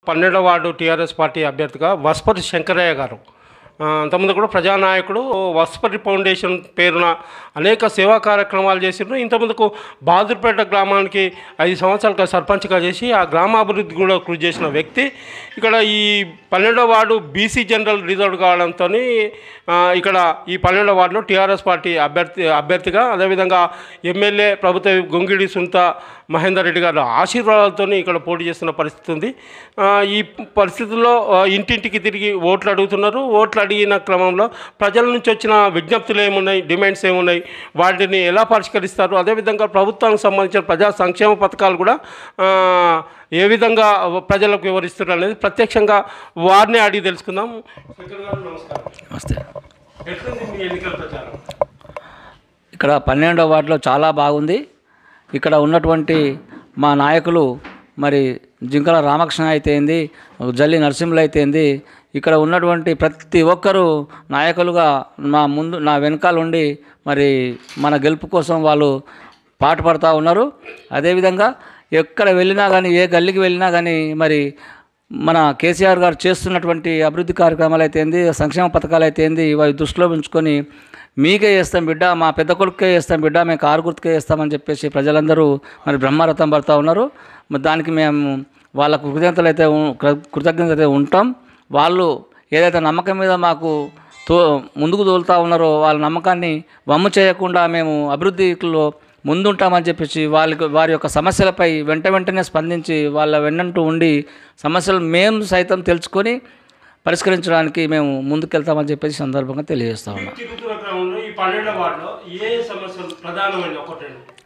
పన్నెండవ ward TRS party అభ్యర్థిగా వస్పతి శంకరయ్య గారు ఆ, అంతకుముందు కూడా ప్రజానాయకుడు వస్పతి ఫౌండేషన్ పేరున అనేక సేవా కార్యక్రమాలు చేసిండ్రు ఇంతకుముందుకు బాదుర్పేట గ్రామానికి ఐదు సంవత్సరాలుగా సర్పంచ్గా చేసి ఆ గ్రామాభివృద్ధి కూడా కృషి చేసిన వ్యక్తి ఇక్కడ ఈ పన్నెండవ వార్డు బీసీ జనరల్ రిజర్వ్ కావడంతో ఇక్కడ ఈ పన్నెండవ వార్డులో టీఆర్ఎస్ పార్టీ అభ్యర్థి అభ్యర్థిగా అదేవిధంగా ఎమ్మెల్యే ప్రభుత్వ గొంగిడి సుంత మహేందర్ రెడ్డి గారి ఆశీర్వాదాలతో ఇక్కడ పోటీ చేస్తున్న పరిస్థితి ఉంది ఆ, ఈ పరిస్థితుల్లో ఆ, ఇంటింటికి తిరిగి ఓట్లు అడుగుతున్నారు ఓట్లు అడిగిన క్రమంలో ప్రజల నుంచి వచ్చిన విజ్ఞప్తులు ఏమున్నాయి డిమాండ్స్ ఏమున్నాయి వాటిని ఎలా పరిష్కరిస్తారు అదేవిధంగా ప్రభుత్వానికి సంబంధించిన ప్రజా సంక్షేమ పథకాలు కూడా ఆ, ఏ విధంగా ప్రజలకు వివరిస్తున్నారు అనేది ప్రత్యక్షంగా వారిని అడిగి తెలుసుకుందాం శంకర్ గారు నమస్కారం నమస్తే ఎట్లుంది మీ ఎన్నికల ప్రచారం ఇక్కడ పన్నెండవ వార్డులో చాలా బాగుంది ఇక్కడ ఉన్నటువంటి మా నాయకులు మరి జింకల రామకృష్ణ అయితే ఏంది జల్లి నరసింహులు అయితే ఏంది ఇక్కడ ఉన్నటువంటి ప్రతి ఒక్కరూ నాయకులుగా నా ముందు నా వెనకాల ఉండి మరి మన గెలుపు కోసం వాళ్ళు పాటుపడతా ఉన్నారు అదేవిధంగా ఎక్కడ వెళ్ళినా కానీ ఏ గల్లీకి వెళ్ళినా కానీ మరి మన కేసీఆర్ గారు చేస్తున్నటువంటి అభివృద్ధి కార్యక్రమాలు అయితే ఏంది సంక్షేమ పథకాలు అయితే ఏంది ఇవి దృష్టిలో ఉంచుకొని మీకే చేస్తాం బిడ్డ మా పెద్ద కొడుకే చేస్తాం బిడ్డ మేము కారు గుర్తుకే చేస్తామని చెప్పేసి ప్రజలందరూ మరి బ్రహ్మరథం పడతా ఉన్నారు మరి దానికి మేము వాళ్ళ కృతజ్ఞతలు అయితే ఉ- కృ- కృతజ్ఞతలు అయితే ఉంటాం వాళ్ళు ఏదైతే నమ్మకం మీద మాకు తో ముందుకు తోలుతా ఉన్నారో వాళ్ళ నమ్మకాన్ని వమ్ము చేయకుండా మేము అభివృద్ధిలో ముందుంటామని చెప్పేసి వాళ్ళకి వారి యొక్క సమస్యలపై వెంట వెంటనే స్పందించి వాళ్ళ వెన్నంటూ ఉండి సమస్యలు మేము సైతం తెలుసుకొని పరిష్కరించడానికి మేము ముందుకెళ్తామని చెప్పేసి ఈ సందర్భంగా తెలియజేస్తా ఉన్నాం తిరుగుతున్న క్రమంలో ఈ పన్నెండవ వార్డులో ఏ సమస్యలు ప్రధానమైన ఒకటి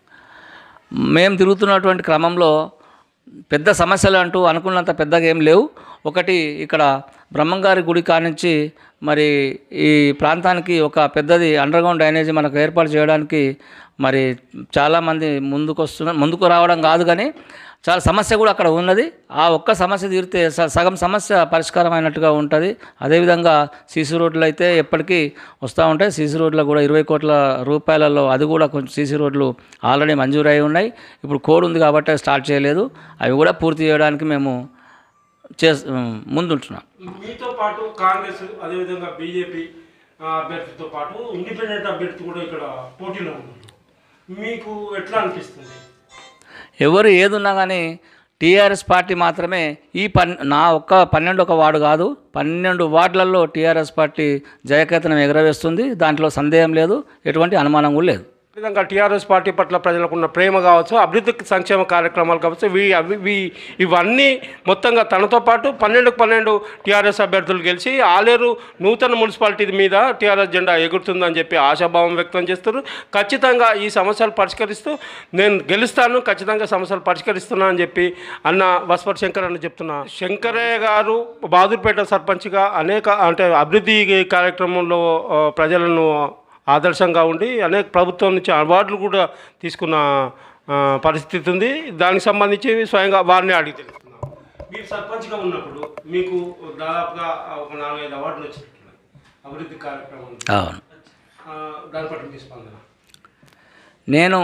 మేము తిరుగుతున్నటువంటి క్రమంలో పెద్ద సమస్యలు అంటూ అనుకున్నంత పెద్దగా ఏం లేవు ఒకటి ఇక్కడ బ్రహ్మంగారి గుడి కానించి మరి ఈ ప్రాంతానికి ఒక పెద్దది అండర్గ్రౌండ్ డ్రైనేజీ మనకు ఏర్పాటు చేయడానికి మరి చాలామంది ముందుకు వస్తున్న ముందుకు రావడం కాదు కానీ చాలా సమస్య కూడా అక్కడ ఉన్నది ఆ ఒక్క సమస్య తీరితే స- సగం సమస్య పరిష్కారం అయినట్టుగా ఉంటుంది అదేవిధంగా సీసీ రోడ్లు అయితే ఎప్పటికీ వస్తూ ఉంటాయి సీసీ రోడ్లు కూడా ఇరవై కోట్ల రూపాయలలో అది కూడా కొంచెం సీసీ రోడ్లు ఆల్రెడీ మంజూరు అయి ఉన్నాయి ఇప్పుడు కోడ్ ఉంది కాబట్టి స్టార్ట్ చేయలేదు అవి కూడా పూర్తి చేయడానికి మేము చే ముందుంటున్నాం మీతో పాటు కాంగ్రెస్ అదేవిధంగా బీజేపీ అభ్యర్థితో పాటు ఇండిపెండెంట్ అభ్యర్థి కూడా ఇక్కడ పోటీలో ఉన్నారు మీకు ఎట్లా అనిపిస్తుంది ఎవరు ఏదున్నా కానీ టీఆర్ఎస్ పార్టీ మాత్రమే ఈ పన్ నా ఒక్క పన్నెండు ఒక వార్డు కాదు పన్నెండు వార్డులలో టీఆర్ఎస్ పార్టీ జయకేతనం ఎగరవేస్తుంది దాంట్లో సందేహం లేదు ఎటువంటి అనుమానం కూడా లేదు ఈ విధంగా టీఆర్ఎస్ పార్టీ పట్ల ప్రజలకు ఉన్న ప్రేమ కావచ్చు అభివృద్ధి సంక్షేమ కార్యక్రమాలు కావచ్చు ఇవి అవి ఇవి- ఇవన్నీ మొత్తంగా తనతో పాటు పన్నెండుకు పన్నెండు టీఆర్ఎస్ అభ్యర్థులు గెలిచి ఆలేరు నూతన మున్సిపాలిటీ మీద టీఆర్ఎస్ జెండా ఎగురుతుందని చెప్పి ఆశాభావం వ్యక్తం చేస్తారు ఖచ్చితంగా ఈ సమస్యలు పరిష్కరిస్తూ నేను గెలుస్తాను ఖచ్చితంగా సమస్యలు పరిష్కరిస్తున్నా అని చెప్పి అన్న వస్పర్ శంకర్ అని చెప్తున్నా శంకరయ్య గారు బాదుర్పేట సర్పంచ్గా అనేక అంటే అభివృద్ధి కార్యక్రమంలో ఆ, ప్రజలను ఆదర్శంగా ఉండి అనేక ప్రభుత్వం నుంచి అవార్డులు కూడా తీసుకున్న ఆ, పరిస్థితి ఉంది దానికి సంబంధించి స్వయంగా వారిని అడిగి తెలుసుకున్నాం మీరు సర్పంచ్గా ఉన్నప్పుడు మీకు దాదాపుగా ఒక నాలుగైదు అవార్డులు వచ్చినట్టున్నాయి అభివృద్ధి కార్యక్రమం అవును దాని పట్ల మీ స్పందన నేను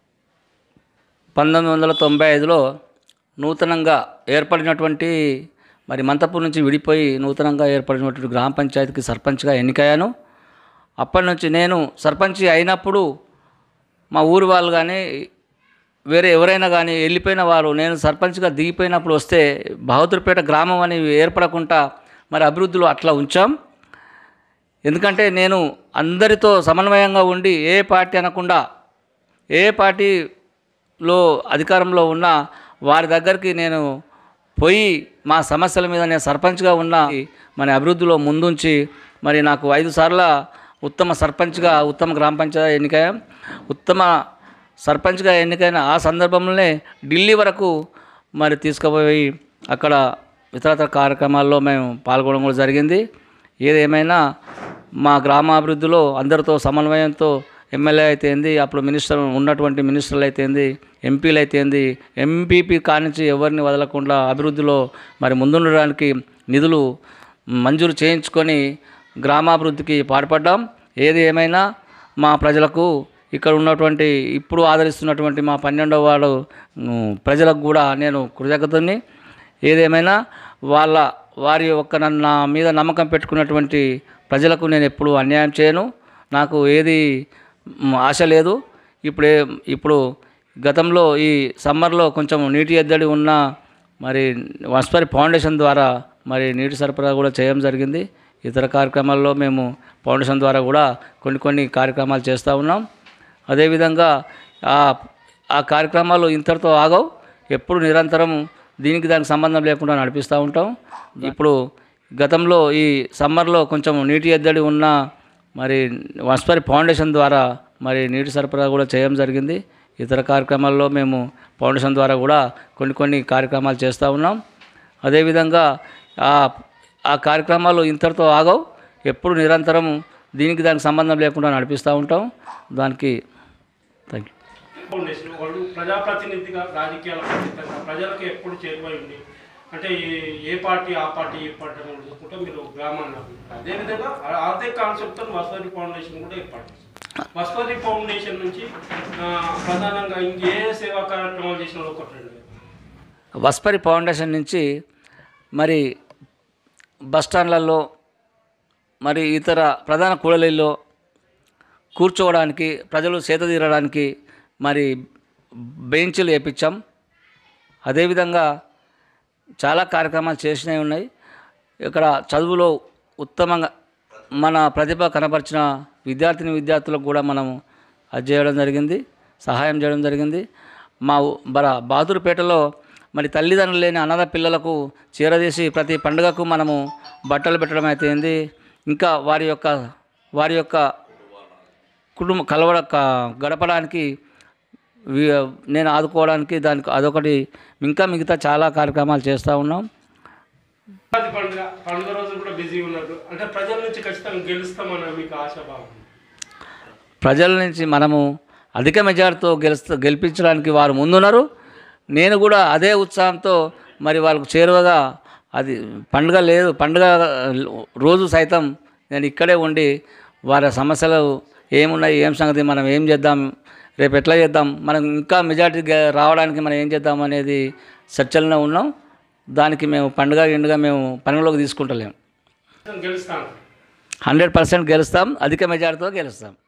పంతొమ్మిది వందల తొంభై ఐదులో నూతనంగా ఏర్పడినటువంటి మరి మంతపూర్ నుంచి విడిపోయి నూతనంగా ఏర్పడినటువంటి గ్రామ పంచాయతీకి సర్పంచ్గా ఎన్నికయ్యాను అప్పటి నుంచి నేను సర్పంచ్ అయినప్పుడు మా ఊరు వాళ్ళు కానీ వేరే ఎవరైనా కానీ వెళ్ళిపోయిన వారు నేను సర్పంచ్గా దిగిపోయినప్పుడు వస్తే బహదూర్పేట గ్రామం అని ఏర్పడకుండా మరి అభివృద్ధిలో అట్లా ఉంచాం ఎందుకంటే నేను అందరితో సమన్వయంగా ఉండి ఏ పార్టీ అనకుండా ఏ పార్టీలో అధికారంలో ఉన్నా వారి దగ్గరికి నేను పోయి మా సమస్యల మీద నేను సర్పంచ్గా ఉన్న మన అభివృద్ధిలో ముందుంచి మరి నాకు ఐదు సార్ల ఉత్తమ సర్పంచ్గా ఉత్తమ గ్రామ పంచాయతీ ఎన్నికయ్యా ఉత్తమ సర్పంచ్గా ఎన్నికైన ఆ సందర్భంలోనే ఢిల్లీ వరకు మరి తీసుకుపోయి అక్కడ ఇతరతర కార్యక్రమాల్లో మేము పాల్గొనడం కూడా జరిగింది ఏదేమైనా మా గ్రామాభివృద్ధిలో అందరితో సమన్వయంతో ఎమ్మెల్యే అయితే ఏంది అప్పుడు మినిస్టర్ ఉన్నటువంటి మినిస్టర్లు అయితే ఏంది ఎంపీలు అయితే ఏంది ఎంపీపీ కానించి ఎవరిని వదలకుండా అభివృద్ధిలో మరి ముందుండడానికి నిధులు మంజూరు చేయించుకొని గ్రామాభివృద్ధికి పాటుపడ్డాం ఏది ఏమైనా మా ప్రజలకు ఇక్కడ ఉన్నటువంటి ఇప్పుడు ఆదరిస్తున్నటువంటి మా పన్నెండవ వాడు ఉమ్, ప్రజలకు కూడా నేను కృతజ్ఞతని ఏదేమైనా వాళ్ళ వారి యొక్క నన్ను నా మీద నమ్మకం పెట్టుకున్నటువంటి ప్రజలకు నేను ఎప్పుడు అన్యాయం చేయను నాకు ఏది మ్, ఆశ లేదు ఇప్పుడే ఇప్పుడు గతంలో ఈ సమ్మర్లో కొంచెం నీటి ఎద్దడి ఉన్న మరి వస్పరి ఫౌండేషన్ ద్వారా మరి నీటి సరఫరా కూడా చేయడం జరిగింది ఇతర కార్యక్రమాల్లో మేము ఫౌండేషన్ ద్వారా కూడా కొన్ని కొన్ని కార్యక్రమాలు చేస్తూ ఉన్నాం అదేవిధంగా ఆ ఆ కార్యక్రమాలు ఇంతటితో ఆగవు ఎప్పుడు నిరంతరం దీనికి దానికి సంబంధం లేకుండా నడిపిస్తూ ఉంటాం ఇప్పుడు గతంలో ఈ సమ్మర్లో కొంచెం నీటి ఎద్దడి ఉన్న మరి వస్పరి ఫౌండేషన్ ద్వారా మరి నీటి సరఫరా కూడా చేయడం జరిగింది ఇతర కార్యక్రమాల్లో మేము ఫౌండేషన్ ద్వారా కూడా కొన్ని కొన్ని కార్యక్రమాలు చేస్తూ ఉన్నాం అదేవిధంగా ఆ ఆ కార్యక్రమాలు ఇంతటితో ఆగవు ఎప్పుడు నిరంతరం దీనికి దానికి సంబంధం లేకుండా నడిపిస్తూ ఉంటాం దానికి థ్యాంక్ యూ ఫౌండేషన్ వాళ్ళు ప్రజాప్రతినిధిగా రాజకీయాలకు అతీతంగా ప్రజలకు ఎప్పుడు చేరువై ఉండి అంటే ఈ- ఏ పార్టీ ఆ పార్టీ ఈ పార్టీ అని చూసుకుంటే మీరు గ్రామాన్ని అభివృద్ధి. అదేవిధంగా ఆ- అదే కాన్సెప్ట్తో వసతి ఫౌండేషన్ కూడా ఏర్పాటు చేశారు వసతి ఫౌండేషన్ నుంచి ఆ, ప్రధానంగా ఇంకే సేవా కార్యక్రమాలు చేసిన వాళ్ళు ఒకటి రెండు వస్పరి ఫౌండేషన్ నుంచి మరి బస్ స్టాండ్లలో మరి ఇతర ప్రధాన కూడలిల్లో కూర్చోవడానికి ప్రజలు సేదతీరడానికి మరి బెంచ్లు వేయించాం అదేవిధంగా చాలా కార్యక్రమాలు చేసినవి ఉన్నాయి ఇక్కడ చదువులో ఉత్తమంగా మన ప్రతిభ కనపరిచిన విద్యార్థిని విద్యార్థులకు కూడా మనము అది చేయడం జరిగింది సహాయం చేయడం జరిగింది మా ఊ- బర బాదురుపేటలో మరి తల్లిదండ్రులు లేని అనాథ పిల్లలకు చీరదీసి ప్రతి పండుగకు మనము బట్టలు పెట్టడం అయితే ఏంది ఇంకా వారి యొక్క వారి యొక్క కుటుంబ కలవడ క- గడపడానికి వి- నేను ఆదుకోవడానికి దానికి అదొకటి ఇంకా మిగతా చాలా కార్యక్రమాలు చేస్తూ ఉన్నాం ఉగాది పండుగ పండుగ రోజు కూడా బిజీ ఉన్నారు అంటే ప్రజల నుంచి ఖచ్చితంగా గెలుస్తామని మీకు ఆశాభావం ప్రజల నుంచి మనము అధిక మెజార్టీతో గెలుస్త గెలిపించడానికి వారు ముందున్నారు నేను కూడా అదే ఉత్సాహంతో మరి వాళ్ళకు చేరువగా అది పండుగ లేదు పండుగ రోజు సైతం నేను ఇక్కడే ఉండి వారి సమస్యలు ఏమున్నాయి ఏం సంగతి మనం ఏం చేద్దాం రేపు ఎట్లా చేద్దాం మనం ఇంకా మెజార్టీ గె- రావడానికి మనం ఏం చేద్దాం అనేది చర్చల్లో ఉన్నాం దానికి మేము పండుగ ఎండుగా మేము పనులోకి తీసుకుంటలేము గెలుస్తాను హండ్రెడ్ పర్సెంట్ గెలుస్తాం అధిక మెజార్టీతో గెలుస్తాం